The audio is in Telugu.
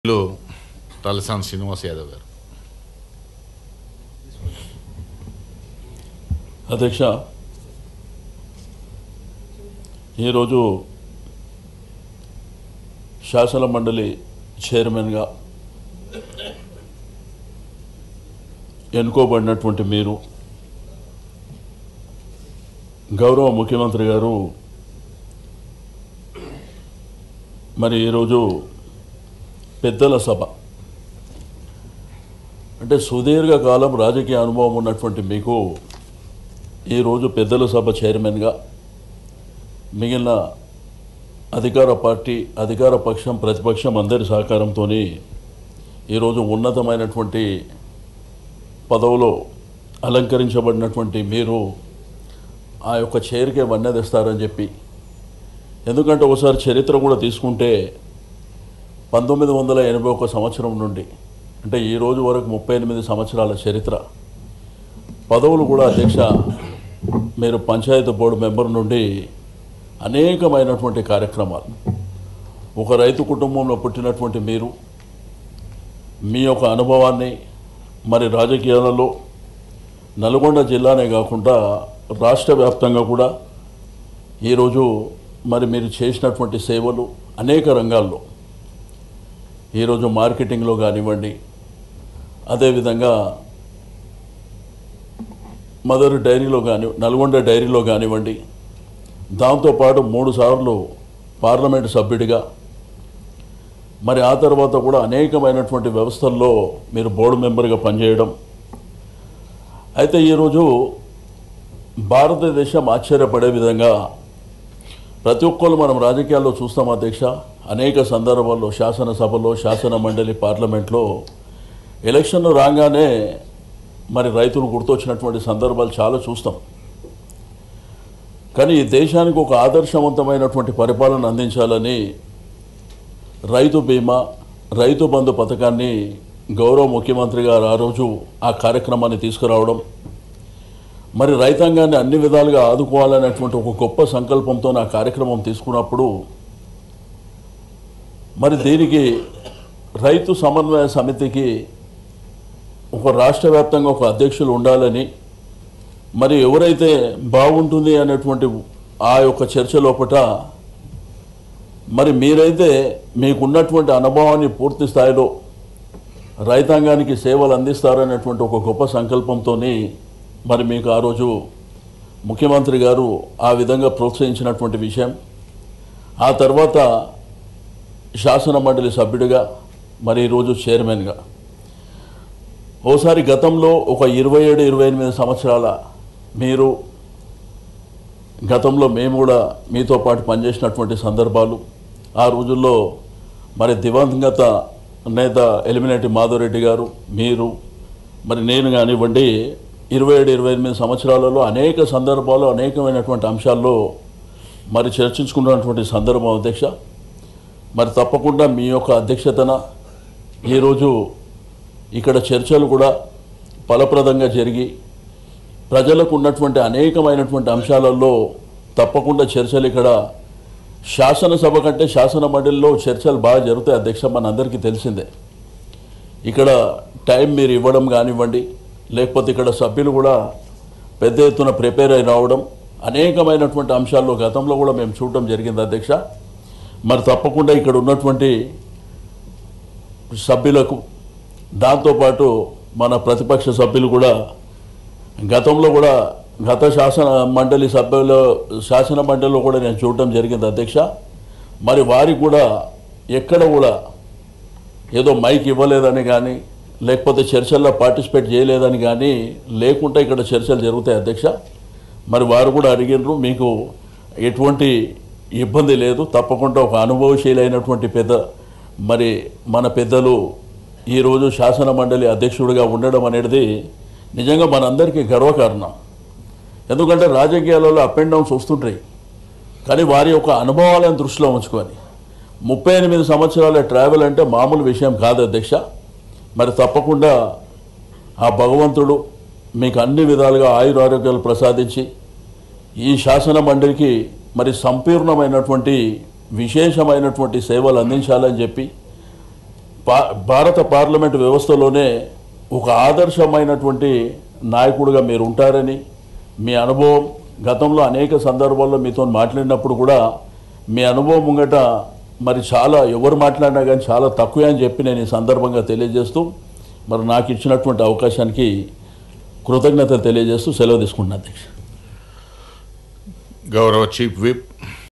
లో తలసాని శ్రీనివాస్ యాదవ్ గారు అధ్యక్ష ఈరోజు శాసన మండలి చైర్మన్గా ఎన్నుకోబడినటువంటి మీరు గౌరవ ముఖ్యమంత్రి గారు మరి ఈరోజు పెద్దల సభ అంటే సుదీర్ఘకాలం రాజకీయ అనుభవం ఉన్నటువంటి మీకు ఈరోజు పెద్దల సభ చైర్మన్గా మిగిలిన అధికార పార్టీ అధికార పక్షం ప్రతిపక్షం అందరి సహకారంతో ఈరోజు ఉన్నతమైనటువంటి పదవిలో అలంకరించబడినటువంటి మీరు ఆ యొక్క చైర్కే వన్నెదిస్తారని చెప్పి ఎందుకంటే ఒకసారి చరిత్ర కూడా తీసుకుంటే పంతొమ్మిది వందల ఎనభై ఒక సంవత్సరం నుండి అంటే ఈ రోజు వరకు ముప్పై ఎనిమిది సంవత్సరాల చరిత్ర పదవులు కూడా అధ్యక్ష మీరు పంచాయతీ బోర్డు మెంబర్ నుండి అనేకమైనటువంటి కార్యక్రమాలు ఒక రైతు కుటుంబంలో పుట్టినటువంటి మీరు మీ యొక్క అనుభవాన్ని మరి రాజకీయాలలో నల్గొండ జిల్లానే కాకుండా రాష్ట్ర వ్యాప్తంగా కూడా ఈరోజు మరి మీరు చేసినటువంటి సేవలు అనేక రంగాల్లో ఈరోజు మార్కెటింగ్లో కానివ్వండి అదేవిధంగా మదర్ డైరీలో కాని నల్గొండ డైరీలో కానివ్వండి దాంతోపాటు మూడు సార్లు పార్లమెంట్ సభ్యుడిగా మరి ఆ తర్వాత కూడా అనేకమైనటువంటి వ్యవస్థల్లో మీరు బోర్డు మెంబర్గా పనిచేయడం అయితే ఈరోజు భారతదేశం ఆశ్చర్యపడే విధంగా ప్రతి ఒక్కరు మనం రాజకీయాల్లో చూస్తాం అధ్యక్ష అనేక సందర్భాల్లో శాసనసభలో శాసన మండలి పార్లమెంట్లో ఎలక్షన్ రాగానే మరి రైతులు గుర్తొచ్చినటువంటి సందర్భాలు చాలా చూస్తాం కానీ ఈ దేశానికి ఒక ఆదర్శవంతమైనటువంటి పరిపాలన అందించాలని రైతు బీమా రైతు బంధు పథకాన్ని గౌరవ ముఖ్యమంత్రి గారు ఆ రోజు ఆ కార్యక్రమాన్ని తీసుకురావడం మరి రైతాంగాన్ని అన్ని విధాలుగా ఆదుకోవాలనేటువంటి ఒక గొప్ప సంకల్పంతో ఆ కార్యక్రమం తీసుకున్నప్పుడు మరి దీనికి రైతు సమన్వయ సమితికి ఒక రాష్ట్ర వ్యాప్తంగా ఒక అధ్యక్షులు ఉండాలని మరి ఎవరైతే బాగుంటుంది అనేటువంటి ఆ యొక్క చర్చ లోపట మరి మీరైతే మీకున్నటువంటి అనుభవాన్ని పూర్తి స్థాయిలో రైతాంగానికి సేవలు అందిస్తారనేటువంటి ఒక గొప్ప సంకల్పంతో మరి మీకు ఆ రోజు ముఖ్యమంత్రి గారు ఆ విధంగా ప్రోత్సహించినటువంటి విషయం ఆ తర్వాత శాసన మండలి సభ్యుడిగా మరి ఈరోజు చైర్మన్గా ఓసారి గతంలో ఒక ఇరవై ఏడు ఇరవై ఎనిమిది సంవత్సరాల మీరు గతంలో మేము కూడా మీతో పాటు పనిచేసినటువంటి సందర్భాలు ఆ రోజుల్లో మరి దివంగత నేత ఎలిమినేటి మాధవరెడ్డి గారు మీరు మరి నేను కానివ్వండి ఇరవై ఏడు ఇరవై ఎనిమిది సంవత్సరాలలో అనేక సందర్భాలు అనేకమైనటువంటి అంశాల్లో మరి చర్చించుకున్నటువంటి సందర్భం అధ్యక్ష మరి తప్పకుండా మీ యొక్క అధ్యక్షతన ఈరోజు ఇక్కడ చర్చలు కూడా ఫలప్రదంగా జరిగి ప్రజలకు ఉన్నటువంటి అనేకమైనటువంటి అంశాలలో తప్పకుండా చర్చలు ఇక్కడ శాసనసభ కంటే శాసన మండలిలో చర్చలు బాగా జరుగుతాయి అధ్యక్ష మనందరికీ తెలిసిందే ఇక్కడ టైం మీరు ఇవ్వడం కానివ్వండి లేకపోతే ఇక్కడ సభ్యులు కూడా పెద్ద ఎత్తున ప్రిపేర్ అయి రావడం అనేకమైనటువంటి అంశాల్లో గతంలో కూడా మేము చూడడం జరిగింది అధ్యక్ష మరి తప్పకుండా ఇక్కడ ఉన్నటువంటి సభ్యులకు దాంతోపాటు మన ప్రతిపక్ష సభ్యులు కూడా గతంలో కూడా గత శాసన మండలి సభ్యులు శాసన మండలిలో కూడా నేను చూడటం జరిగింది అధ్యక్ష మరి వారికి కూడా ఎక్కడ కూడా ఏదో మైక్ ఇవ్వలేదని కానీ లేకపోతే చర్చల్లో పార్టిసిపేట్ చేయలేదని కానీ లేకుంటే ఇక్కడ చర్చలు జరుగుతాయి అధ్యక్ష మరి వారు కూడా అడిగినారు మీకు ఎటువంటి ఇబ్బంది లేదు తప్పకుండా ఒక అనుభవశీలైనటువంటి పెద్ద మరి మన పెద్దలు ఈరోజు శాసన మండలి అధ్యక్షుడిగా ఉండడం అనేది నిజంగా మనందరికీ గర్వకారణం ఎందుకంటే రాజకీయాలలో అప్ అండ్ డౌన్స్ వస్తుంటాయి కానీ వారి యొక్క అనుభవాలను దృష్టిలో ఉంచుకొని ముప్పై ఎనిమిది సంవత్సరాల ట్రావెల్ అంటే మామూలు విషయం కాదు అధ్యక్ష మరి తప్పకుండా ఆ భగవంతుడు మీకు అన్ని విధాలుగా ఆయురారోగ్యాలు ప్రసాదించి ఈ శాసన మండలికి మరి సంపూర్ణమైనటువంటి విశేషమైనటువంటి సేవలు అందించాలని చెప్పి పా భారత పార్లమెంట్ వ్యవస్థలోనే ఒక ఆదర్శమైనటువంటి నాయకుడిగా మీరు ఉంటారని మీ అనుభవం గతంలో అనేక సందర్భాల్లో మీతో మాట్లాడినప్పుడు కూడా మీ అనుభవం ముంగట మరి చాలా ఎవరు మాట్లాడినా కానీ చాలా తక్కువే అని చెప్పి నేను ఈ సందర్భంగా తెలియజేస్తూ మరి నాకు ఇచ్చినటువంటి అవకాశానికి కృతజ్ఞతలు తెలియజేస్తూ సెలవు తీసుకుంటున్నాను అధ్యక్ష గౌరవ చీఫ్ విప్